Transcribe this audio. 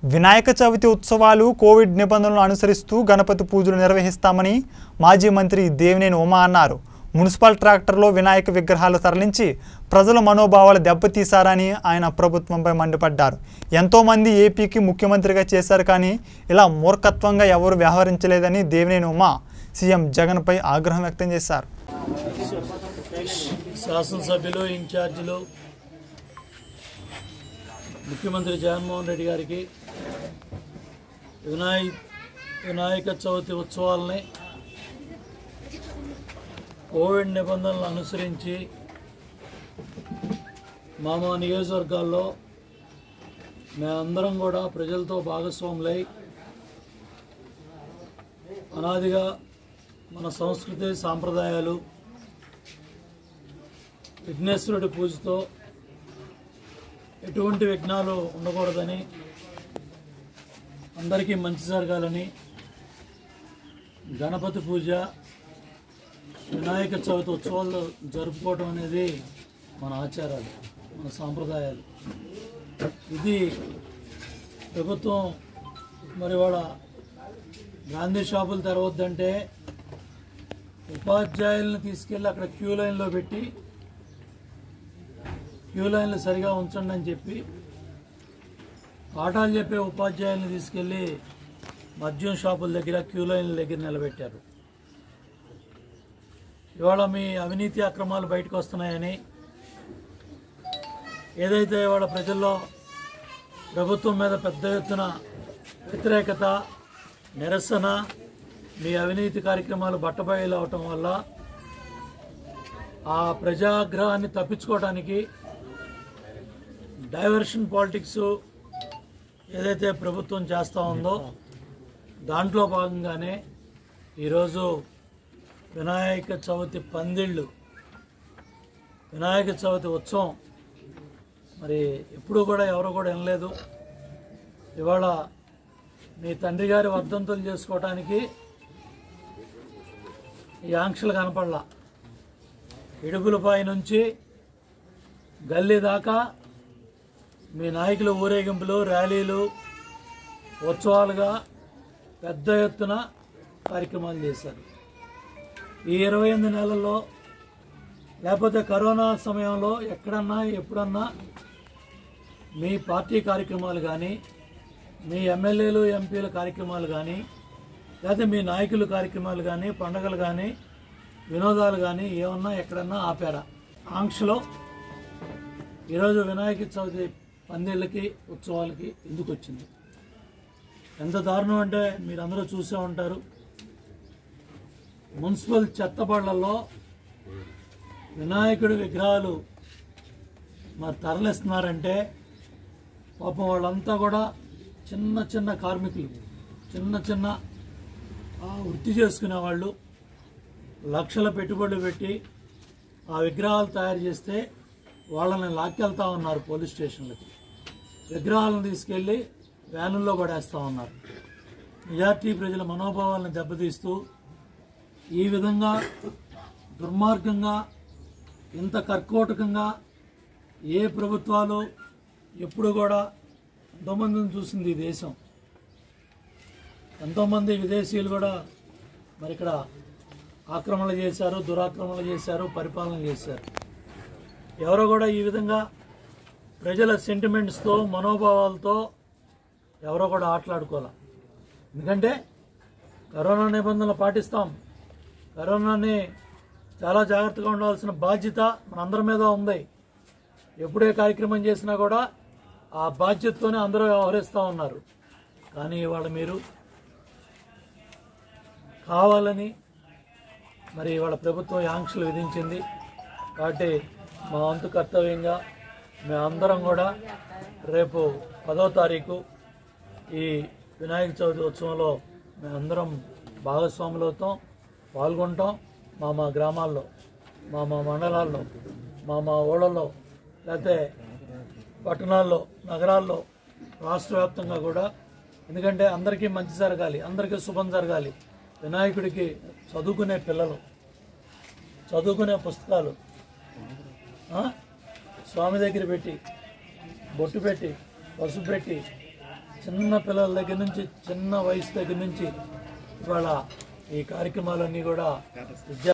వినాయక చవితి ఉత్సవాలు కోవిడ్ నిబంధనలను అనుసరిస్తూ గణపతి పూజలు నిర్వహిస్తామని మాజీ మంత్రి దేవినేని ఉమా అన్నారు మున్సిపల్ ట్రాక్టర్లో వినాయక విగ్రహాలు తరలించి ప్రజల మనోభావాలు దెబ్బతీశారని ఆయన ప్రభుత్వంపై మండిపడ్డారు ఎంతోమంది ఏపీకి ముఖ్యమంత్రిగా చేశారు కానీ ఇలా మూర్ఖత్వంగా ఎవరు వ్యవహరించలేదని దేవినేని ఉమా సీఎం జగన్పై ఆగ్రహం వ్యక్తం చేశారు శాసనసభ్యులు ఇన్ఛార్జీలు ముఖ్యమంత్రి జగన్మోహన్ రెడ్డి గారికి వినాయ వినాయక చవితి ఉత్సవాలని కోవిడ్ నిబంధనలు అనుసరించి మా మా నియోజకవర్గాల్లో మేమందరం కూడా ప్రజలతో భాగస్వాములై అనాదిగా మన సంస్కృతి సాంప్రదాయాలు విఘ్నేశ్వరుడి పూజతో ఎటువంటి విఘ్నాలు ఉండకూడదని అందరికీ మంచి జరగాలని గణపతి పూజ వినాయక చవితి ఉత్సవాలు జరుపుకోవడం అనేది మన ఆచారాలు మన సాంప్రదాయాలు ఇది ప్రభుత్వం మరి వాళ్ళ గాంధీ షాపులు తెరవద్దంటే ఉపాధ్యాయులను తీసుకెళ్ళి అక్కడ క్యూ లైన్లో పెట్టి క్యూ లైన్లు సరిగా ఉంచండి అని చెప్పి పాఠాలు చెప్పే ఉపాధ్యాయులను తీసుకెళ్ళి మద్యం షాపుల దగ్గర క్యూ లైన్ల దగ్గర నిలబెట్టారు ఇవాళ మీ అవినీతి అక్రమాలు బయటకు వస్తున్నాయని ఏదైతే ఇవాళ ప్రజల్లో ప్రభుత్వం మీద పెద్ద ఎత్తున వ్యతిరేకత నిరసన మీ అవినీతి కార్యక్రమాలు బట్టబయలు అవటం వల్ల ఆ ప్రజాగ్రహాన్ని తప్పించుకోవడానికి డైవర్షన్ పాలిటిక్స్ ఏదైతే ప్రభుత్వం చేస్తూ ఉందో దాంట్లో భాగంగానే ఈరోజు వినాయక చవితి పందిళ్ళు వినాయక చవితి ఉత్సవం మరి ఎప్పుడూ కూడా ఎవరు కూడా వినలేదు ఇవాళ మీ తండ్రి గారి వర్ధంతులు చేసుకోవటానికి ఈ ఆంక్షలు కనపడలా ఇడుపులపై నుంచి గల్లీ దాకా మీ నాయకుల ఊరేగింపులు ర్యాలీలు ఉత్సవాలుగా పెద్ద ఎత్తున కార్యక్రమాలు చేశారు ఈ ఇరవై ఎనిమిది నెలల్లో లేకపోతే కరోనా సమయంలో ఎక్కడన్నా ఎప్పుడన్నా మీ పార్టీ కార్యక్రమాలు కానీ మీ ఎమ్మెల్యేలు ఎంపీల కార్యక్రమాలు కానీ లేకపోతే మీ నాయకుల కార్యక్రమాలు కానీ పండగలు కానీ వినోదాలు కానీ ఏమన్నా ఎక్కడన్నా ఆపారా ఆంక్షలో ఈరోజు వినాయక చవితి పందేళ్ళకి ఉత్సవాలకి ఎందుకు వచ్చింది ఎంత దారుణం అంటే మీరందరూ చూసే ఉంటారు మున్సిపల్ చెత్తబళ్లలో వినాయకుడి విగ్రహాలు మరి తరలిస్తున్నారంటే పాపం వాళ్ళంతా కూడా చిన్న చిన్న కార్మికులు చిన్న చిన్న ఆ, వృత్తి చేసుకునే వాళ్ళు లక్షల పెట్టుబడులు పెట్టి ఆ విగ్రహాలు తయారు చేస్తే వాళ్ళని లాక్కెళ్తా ఉన్నారు పోలీస్ స్టేషన్లకి విగ్రహాలను తీసుకెళ్ళి వ్యానుల్లో పడేస్తూ ఉన్నారు మెజార్టీ ప్రజల మనోభావాలను దెబ్బతీస్తూ ఈ విధంగా దుర్మార్గంగా ఇంత కర్కోటకంగా ఏ ప్రభుత్వాలు ఎప్పుడు కూడా ఎంతోమందిని చూసింది ఈ దేశం ఎంతోమంది విదేశీయులు కూడా మరి ఇక్కడ ఆక్రమణలు చేశారు దురాక్రమణలు చేశారు పరిపాలన చేశారు ఎవరో కూడా ఈ విధంగా ప్రజల సెంటిమెంట్స్తో మనోభావాలతో ఎవరో కూడా ఆటలాడుకోవాలి ఎందుకంటే కరోనా నిబంధనలు పాటిస్తాం కరోనాని చాలా జాగ్రత్తగా ఉండాల్సిన బాధ్యత మనందరి మీద ఉంది ఎప్పుడే కార్యక్రమం చేసినా కూడా ఆ బాధ్యతతోనే అందరూ వ్యవహరిస్తూ ఉన్నారు కానీ ఇవాళ మీరు కావాలని మరి ఇవాళ ప్రభుత్వం ఈ ఆంక్షలు విధించింది కాబట్టి మా వంతు కర్తవ్యంగా మేమందరం కూడా రేపు పదో తారీఖు ఈ వినాయక చవితి ఉత్సవంలో మేమందరం భాగస్వాములు అవుతాం పాల్గొంటాం మా మా గ్రామాల్లో మా మా మండలాల్లో మా మా ఊళ్ళల్లో లేకపోతే పట్టణాల్లో నగరాల్లో రాష్ట్ర వ్యాప్తంగా కూడా ఎందుకంటే అందరికీ మంచి జరగాలి అందరికీ శుభం జరగాలి వినాయకుడికి చదువుకునే పిల్లలు చదువుకునే పుస్తకాలు ఆ? స్వామి దగ్గర పెట్టి బొట్టు పెట్టి పసుపు పెట్టి చిన్న పిల్లల దగ్గర నుంచి చిన్న వయసు దగ్గర నుంచి ఇవాళ ఈ కార్యక్రమాలన్నీ కూడా విద్యా